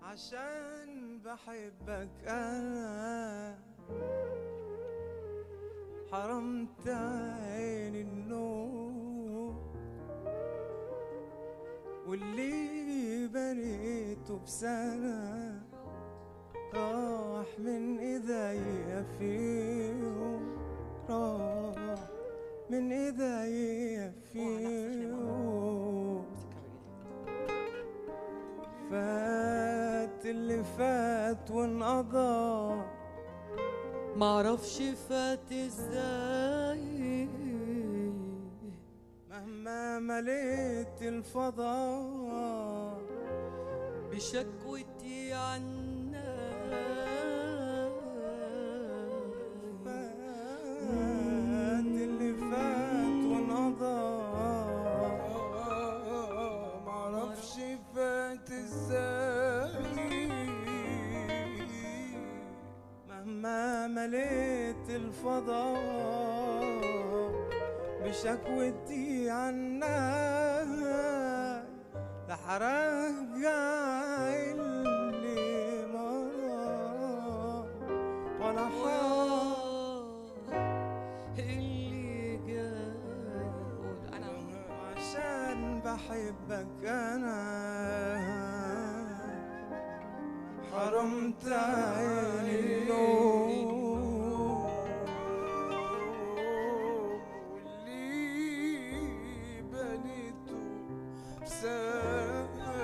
عشان بحبك انا حرمت عين النوم واللي بنيته بسنة راح من ايديا في يوم راح من ايديا في يوم فات اللي فات وانقضى معرفش فات ازاي مهما مليت الفضاء بشكوتي عنا فات اللي فات وانقضى معرفش فات ازاي مهما مليت الفضاء بشكوتي عنك لحرجع اللي مرة ولا حاجة اللي جاي قول انا عشان بحبك انا حرمت عيني النوم واللي بنيته سنة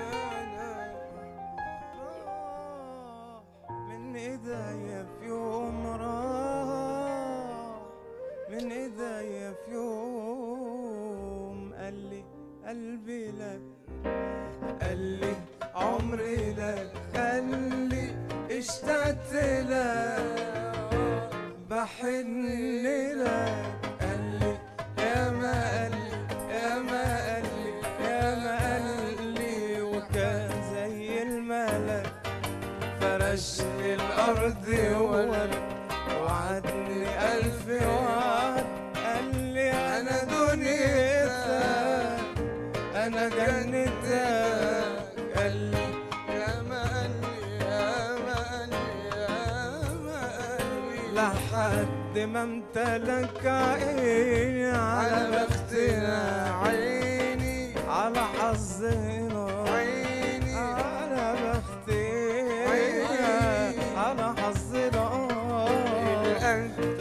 راح من ايديا في يوم راح من ايديا في يوم قال لي قلبي لك قال لي عمري لك قال لي اشتقت لك بحن لك قال لي يا ما قال لي يا ما قال لي يا ما قال لي وكان زي الملك فرش لي الارض وورد وعدني الف وعد قال لي انا دنيتك انا جنتك قال لي يا ما قال لي يا ما قال لي يا ما قال لي لحد ما امتلك عيني على بختنا عيني على حظنا عيني على بختنا على حظنا الأنت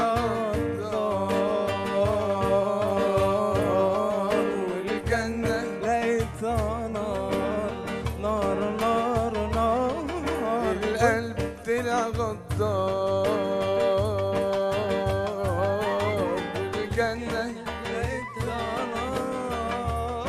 والجنة لقيتها نار نار نار نار القلب طلع غدار والجنة لقيتها نار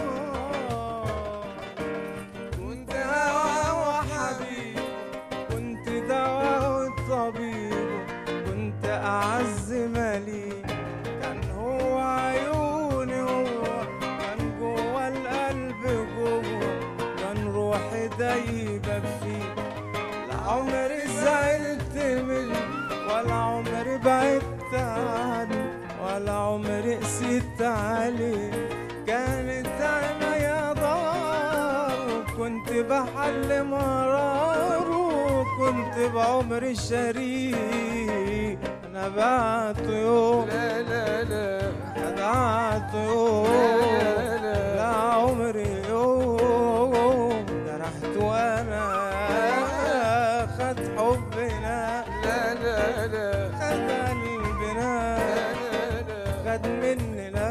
كنت هوا وحبيب كنت دواء والطبيب كنت أعز مليك كان هو عيوني هو كان جوا القلب جوا كان روحي دايبة فيه لا عمري زعلت منه ولا عمري بعدت عنه ولا عمري قسيت عليه كانت عينيا دار وكنت بحل مراره وكنت بعمري شريك انا بعته يوم لا لا لا بعته يوم لا لا لا عمري يوم جرحت وانا خد حبنا لا لا لا خد قلبنا خد مننا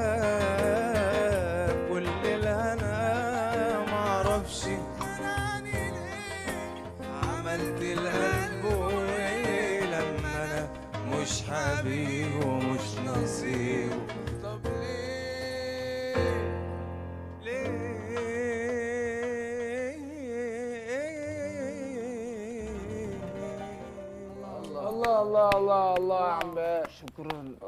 كل الهنا معرفش عملت القلب وايه لما انا مش حبيبه ومش نصيبه طب ليه ليه الله الله الله الله يا عم باشا شكرا